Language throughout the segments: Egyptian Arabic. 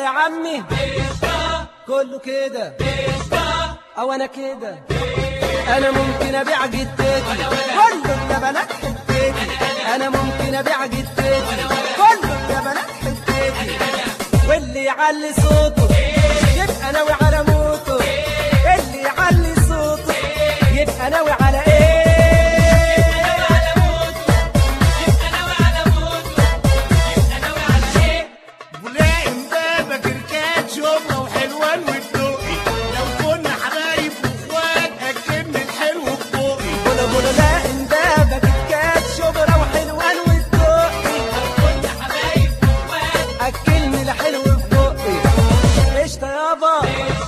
عمي كله كده او انا كده انا ممكن ابيع جدتي كله اللبنات حتتي انا ممكن ابيع جدتي كله اللبنات حتتي واللي يعلي صوته يبقى ناوي على موته اللي يعلي صوته يبقى ناوي على ايه بلاقي امبابة كركات شومة وحلوان وبدوقي لو كنا حبايب واخوات اكلنا الحلو في بوقي بولا بولا لا اندابك كات شبرا وحلوان والدقي اكلني لحلو في بقي قشطه يابا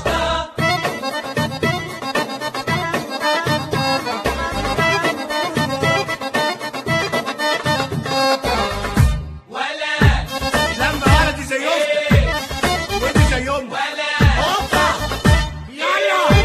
لما ولدي زي اختي ودي زي امي هوبا يلا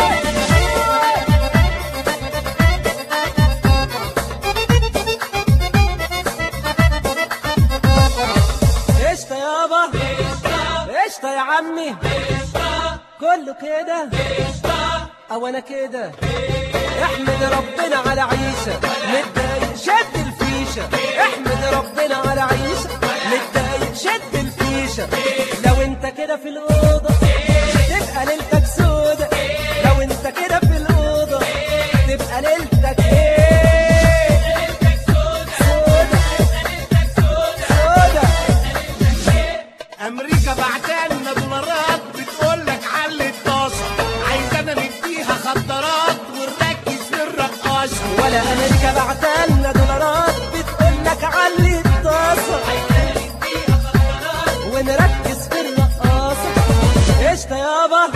قشطه يابا قشطه يا عمي كله كده او انا كده احمد ربنا على عيشه متضايق شد الفيشه احمد ربنا على عيشه متضايق شد الفيشه لو انت كده في الاوضه تبقى ليلتك سودة لو انت كده في الاوضه تبقى ليلتك ايه سودة سودة امريكا بعتلنا دولارات بتقول لك حل الطاسه عايزانا نديها خدرات ونركز في الرقاصه ولا امريكا بعتلنا دولارات بتقول لك علي الطاسه ونركز في الرقاصه قشطه يابا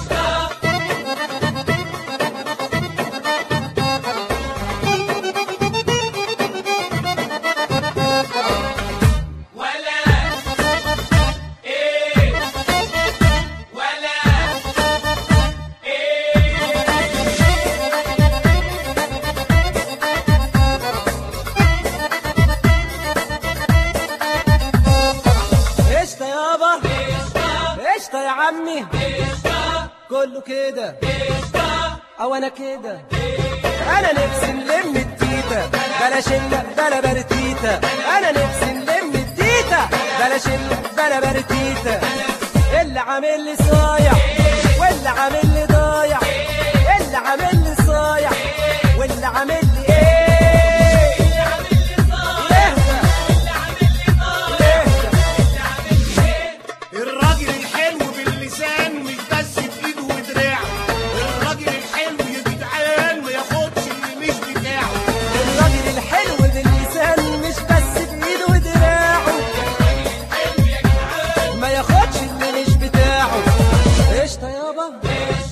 قشطه يابا قشطه يا عمي كله كده او انا كده انا نفسي نلم التيتا بلاش الا بلا برتيتا انا نفسي نلم التيتا بلاش الا بلا برتيتا اللي عامل لي صايع واللي عامل لي ضايع اللي عامل لي صايع واللي عامل لي ايه اهدى اهدى الراجل الحلو باللسان مش بس بايده ودراعه الراجل الحلو يا جدعان ما ياخدش اللي مش بتاعه الراجل الحلو باللسان مش بس بايده ودراعه ما ياخدش اللي مش بتاعه قشطه يابا